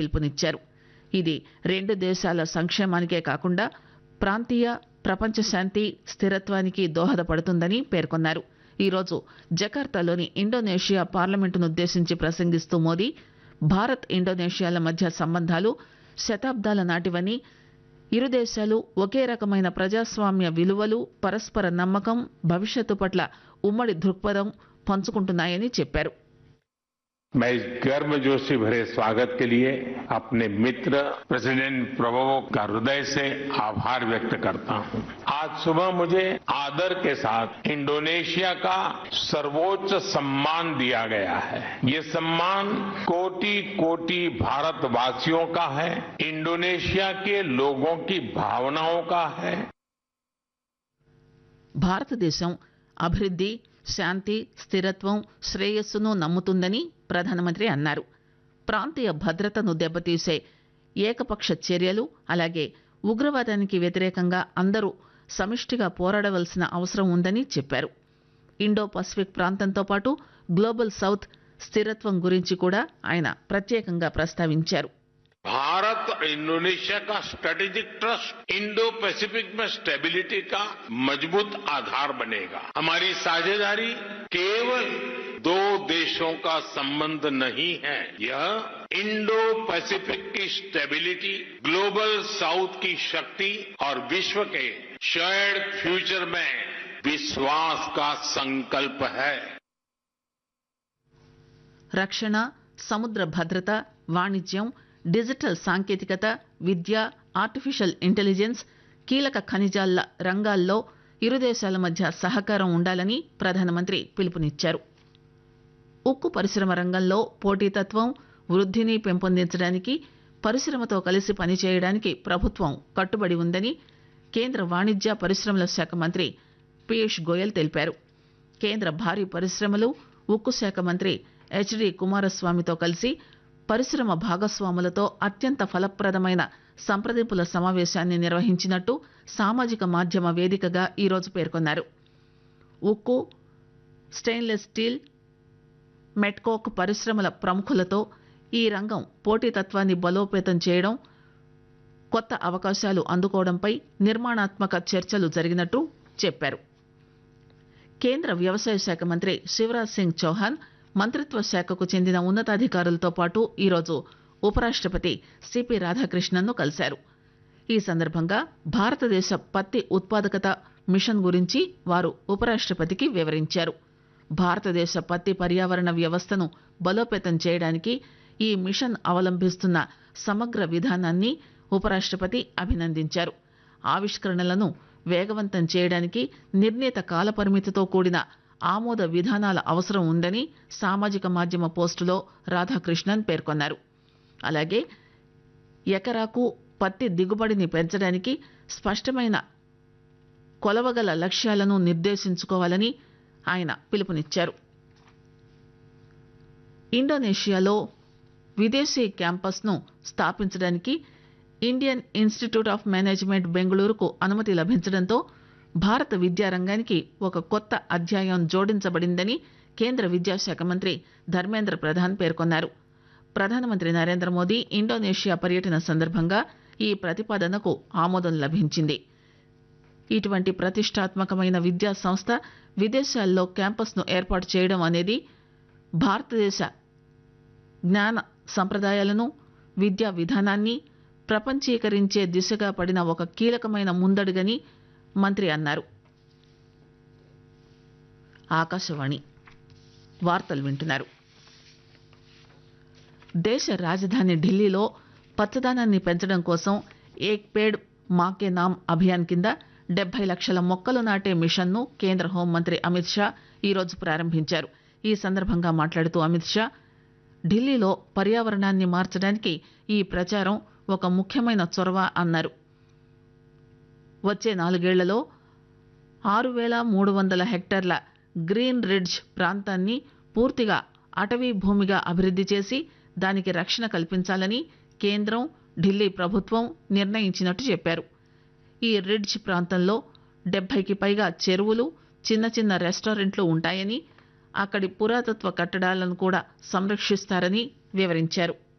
పిలుపునిచ్చారు ఇది రెండు దేశాల సంక్షేమానికే కాకుండా ప్రాంతీయ ప్రపంచ శాంతి స్థిరత్వానికి దోహదపడుతుందని పేర్కొన్నారు ఈరోజు జకార్తాలోని ఇండోనేషియా పార్లమెంటునుద్దేశించి ప్రసంగిస్తూ మోదీ భారత్ ఇండోనేషియాల మధ్య సంబంధాలు శతాబ్దాల నాటివని ఇరు దేశాలు ఒకే రకమైన ప్రజాస్వామ్య విలువలు పరస్పర నమ్మకం భవిష్యత్తు పట్ల ఉమ్మడి దృక్పథం పంచుకుంటున్నాయని చెప్పారు मैं इस गर्मजोशी भरे स्वागत के लिए अपने मित्र प्रेसिडेंट प्रभो का हृदय से आभार व्यक्त करता हूं आज सुबह मुझे आदर के साथ इंडोनेशिया का सर्वोच्च सम्मान दिया गया है ये सम्मान कोटि कोटि भारतवासियों का है इंडोनेशिया के लोगों की भावनाओं का है భారతదేశం అభివృద్ధి శాంతి స్థిరత్వం శ్రేయస్సును నమ్ముతుందని ప్రధానమంత్రి అన్నారు ప్రాంతీయ భద్రతను దెబ్బతీసే ఏకపక్ష చర్యలు అలాగే ఉగ్రవాదానికి వ్యతిరేకంగా అందరూ సమిష్టిగా పోరాడవలసిన అవసరం ఉందని చెప్పారు ఇండో పసిఫిక్ ప్రాంతంతో పాటు గ్లోబల్ సౌత్ స్థిరత్వం గురించి కూడా ఆయన ప్రత్యేకంగా ప్రస్తావించారు भारत और इंडोनेशिया का स्ट्रेटेजिक ट्रस्ट इंडो पैसिफिक में स्टेबिलिटी का मजबूत आधार बनेगा हमारी साझेदारी केवल दो देशों का संबंध नहीं है यह इंडो पैसिफिक की स्टेबिलिटी ग्लोबल साउथ की शक्ति और विश्व के शेयर्ड फ्यूचर में विश्वास का संकल्प है రక్షణ సముద్ర భద్రత వాణిజ్యం డిజిటల్ సాంకేతికత విద్య ఆర్టిఫిషియల్ ఇంటెలిజెన్స్ కీలక ఖనిజాల రంగాల్లో ఇరు దేశాల మధ్య సహకారం ఉండాలని ప్రధానమంత్రి పిలుపునిచ్చారు ఉక్కు పరిశ్రమ రంగంలో పోటీతత్వం వృద్ధిని పెంపొందించడానికి పరిశ్రమతో కలిసి పనిచేయడానికి ప్రభుత్వం కట్టుబడి ఉందని కేంద్ర వాణిజ్య పరిశ్రమల శాఖ మంత్రి పీయూష్ గోయల్ తెలిపారు కేంద్ర భారీ పరిశ్రమలు ఉక్కు శాఖ మంత్రి హెచ్డి కుమారస్వామితో కలిసి పరిశ్రమ భాగస్వాములతో అత్యంత ఫలప్రదమైన సంప్రదింపుల సమావేశాన్ని నిర్వహించినట్టు సామాజిక మాధ్యమ వేదికగా ఈరోజు పేర్కొన్నారు ఉక్కు స్టెయిన్లెస్ స్టీల్ మెట్కోక్ పరిశ్రమల ప్రముఖులతో ఈ రంగం పోటీతత్వాన్ని బలోపేతం చేయడం కొత్త అవకాశాలు అందుకోవడంపై నిర్మాణాత్మక చర్చలు జరిగినట్టు చెప్పారు కేంద్ర వ్యవసాయ శాఖ మంత్రి శివరాజ్ సింగ్ చౌహాన్ మంత్రిత్వ శాఖకు చెందిన ఉన్నతాధికారులతో పాటు ఈరోజు ఉపరాష్టపతి సిపి రాధాకృష్ణన్ను కలిశారు ఈ సందర్భంగా భారతదేశ పత్తి ఉత్పాదకత మిషన్ గురించి వారు ఉపరాష్టపతికి వివరించారు భారతదేశ పత్తి పర్యావరణ వ్యవస్థను బలోపేతం చేయడానికి ఈ మిషన్ అవలంబిస్తున్న సమగ్ర విధానాన్ని ఉపరాష్టపతి అభినందించారు ఆవిష్కరణలను వేగవంతం చేయడానికి నిర్ణీత కాలపరిమితితో కూడిన ఆమోద విధానాల అవసరం ఉందని సామాజిక మాధ్యమ పోస్టులో రాధాకృష్ణన్ పేర్కొన్నారు అలాగే ఎకరాకు పత్తి దిగుబడిని పెంచడానికి స్పష్టమైన కొలవగల లక్ష్యాలను నిర్దేశించుకోవాలని ఆయన పిలుపునిచ్చారు ఇండోనేషియాలో విదేశీ క్యాంపస్ను స్థాపించడానికి ఇండియన్ ఇన్స్టిట్యూట్ ఆఫ్ మేనేజ్మెంట్ బెంగళూరుకు అనుమతి లభించడంతో భారత విద్యారంగానికి ఒక కొత్త అధ్యాయం జోడించబడిందని కేంద్ర విద్యాశాఖ మంత్రి ధర్మేంద్ర ప్రధాన్ పేర్కొన్నారు ప్రధానమంత్రి నరేంద్ర మోదీ ఇండోనేషియా పర్యటన సందర్భంగా ఈ ప్రతిపాదనకు ఆమోదం లభించింది ఇటువంటి ప్రతిష్టాత్మకమైన విద్యా సంస్థ విదేశాల్లో క్యాంపస్ను ఏర్పాటు చేయడం అనేది భారతదేశ జ్ఞాన సంప్రదాయాలను విద్యా విధానాన్ని ప్రపంచీకరించే దిశగా పడిన ఒక కీలకమైన ముందడుగని మంత్రి అన్నారు ఆకాశవాణి వార్తలు వింటున్నారు దేశ రాజధాని ఢిల్లీలో పచ్చదనాన్ని పెంచడం కోసం ఏక్ పేడ్ మాకే నామ్ అభియాన్ కింద డెబ్బై లక్షల మొక్కలు నాటే మిషన్ను కేంద్ర హోంమంత్రి అమిత్ షా ఈరోజు ప్రారంభించారు ఈ సందర్భంగా మాట్లాడుతూ అమిత్ షా ఢిల్లీలో పర్యావరణాన్ని మార్చడానికి ఈ ప్రచారం ఒక ముఖ్యమైన చొరవ అన్నారు వచ్చే నాలుగేళ్లలో ఆరు వేల మూడు వందల హెక్టార్ల గ్రీన్ రిడ్జ్ ప్రాంతాన్ని పూర్తిగా అటవీ భూమిగా అభివృద్ధి చేసి దానికి రక్షణ కల్పించాలని కేంద్రం ఢిల్లీ ప్రభుత్వం నిర్ణయించినట్టు చెప్పారు ఈ రిడ్జ్ ప్రాంతంలో డెబ్బైకి పైగా చెరువులు చిన్న చిన్న రెస్టారెంట్లు ఉంటాయని అక్కడి పురాతత్వ కట్టడాలను కూడా సంరక్షిస్తారని వివరించారు